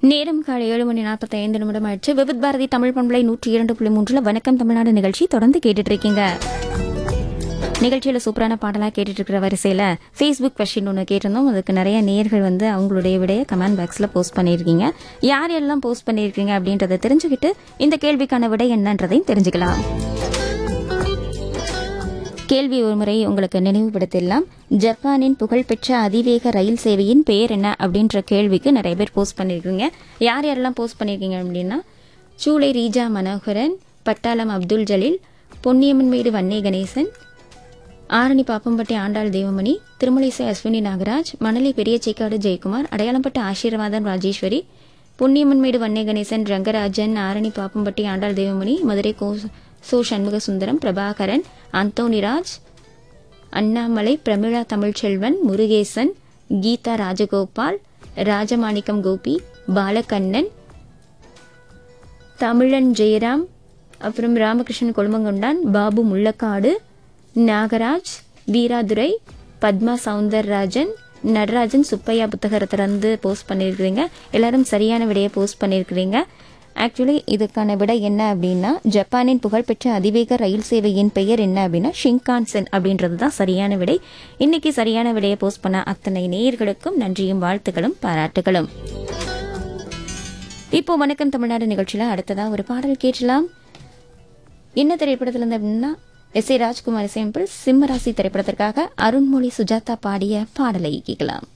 நேரம் காலை ஏழு மணி நாற்பத்தி ஐந்து நிமிடம் ஆயிடுச்சு விவித் பாரதி தமிழ் பண்பலை நூற்றி இரண்டு புள்ளி மூன்றுல வணக்கம் தமிழ்நாடு நிகழ்ச்சி தொடர்ந்து கேட்டுட்டு இருக்கீங்க நிகழ்ச்சியில சூப்பரான பாடலா கேட்டுட்டு இருக்கிற வரிசையில ஃபேஸ்புக் கொஸ்டின் ஒன்று கேட்டிருந்தோம் அதுக்கு நிறைய நேயர்கள் வந்து அவங்களுடைய விடைய கமெண்ட் பாக்ஸ்ல போஸ்ட் பண்ணியிருக்கீங்க யார் எல்லாம் போஸ்ட் பண்ணியிருக்கீங்க அப்படின்றத தெரிஞ்சுக்கிட்டு இந்த கேள்விக்கான விடை என்னன்றதையும் தெரிஞ்சுக்கலாம் கேள்வி ஒருமுறை உங்களுக்கு நினைவுபடுத்திடலாம் ஜப்பானின் புகழ்பெற்ற அதிவேக ரயில் சேவையின் பெயர் என்ன அப்படின்ற கேள்விக்கு நிறைய பேர் போஸ்ட் பண்ணியிருக்கீங்க யார் யாரெல்லாம் போஸ்ட் பண்ணியிருக்கீங்க அப்படின்னா சூளை ரீஜா மனோகரன் பட்டாளம் அப்துல் ஜலீல் பொன்னியம்மன் மேடு வன்னே கணேசன் ஆரணி பாப்பம்பட்டி ஆண்டாள் தேவமணி திருமலைசை அஸ்வினி நாகராஜ் மணலி பெரிய சேக்காடு ஜெயக்குமார் அடையாளம்பட்ட ஆசீர்வாதம் ராஜேஸ்வரி பொன்னியம்மன் மேடு வன்னே கணேசன் ரங்கராஜன் ஆரணி பாப்பம்பட்டி ஆண்டாள் தேவமணி மதுரை கோ சோ சண்முக சுந்தரம் பிரபாகரன் அந்தோனிராஜ் அண்ணாமலை பிரமிளா தமிழ்ச்செல்வன் முருகேசன் கீதா ராஜகோபால் ராஜமாணிக்கம் கோபி பாலகண்ணன் தமிழன் ஜெயராம் அப்புறம் ராமகிருஷ்ணன் கொழுமங்கொண்டான் பாபு முள்ளக்காடு நாகராஜ் வீராதுரை பத்மா சவுந்தரராஜன் நடராஜன் சுப்பையா புத்தகத்திலிருந்து போஸ்ட் பண்ணியிருக்கிறீங்க எல்லாரும் சரியான விடையை போஸ்ட் பண்ணியிருக்கிறீங்க ஆக்சுவலி இதுக்கான விடை என்ன அப்படின்னா ஜப்பானின் புகழ்பெற்ற அதிவேக ரயில் சேவையின் பெயர் என்ன அப்படின்னா ஷிங்கான்சென் அப்படின்றது தான் சரியான விடை இன்னைக்கு சரியான விடையை போஸ்ட் பண்ண அத்தனை நேயர்களுக்கும் நன்றியும் வாழ்த்துக்களும் பாராட்டுகளும் இப்போ வணக்கம் தமிழ்நாடு நிகழ்ச்சியில அடுத்ததா ஒரு பாடல் கேட்கலாம் என்ன திரைப்படத்துல இருந்து அப்படின்னா எஸ் ஏ ராஜ்குமார் இசையமைப்பில் சிம்மராசி திரைப்படத்திற்காக அருண்மொழி சுஜாதா பாடிய பாடலை கேட்கலாம்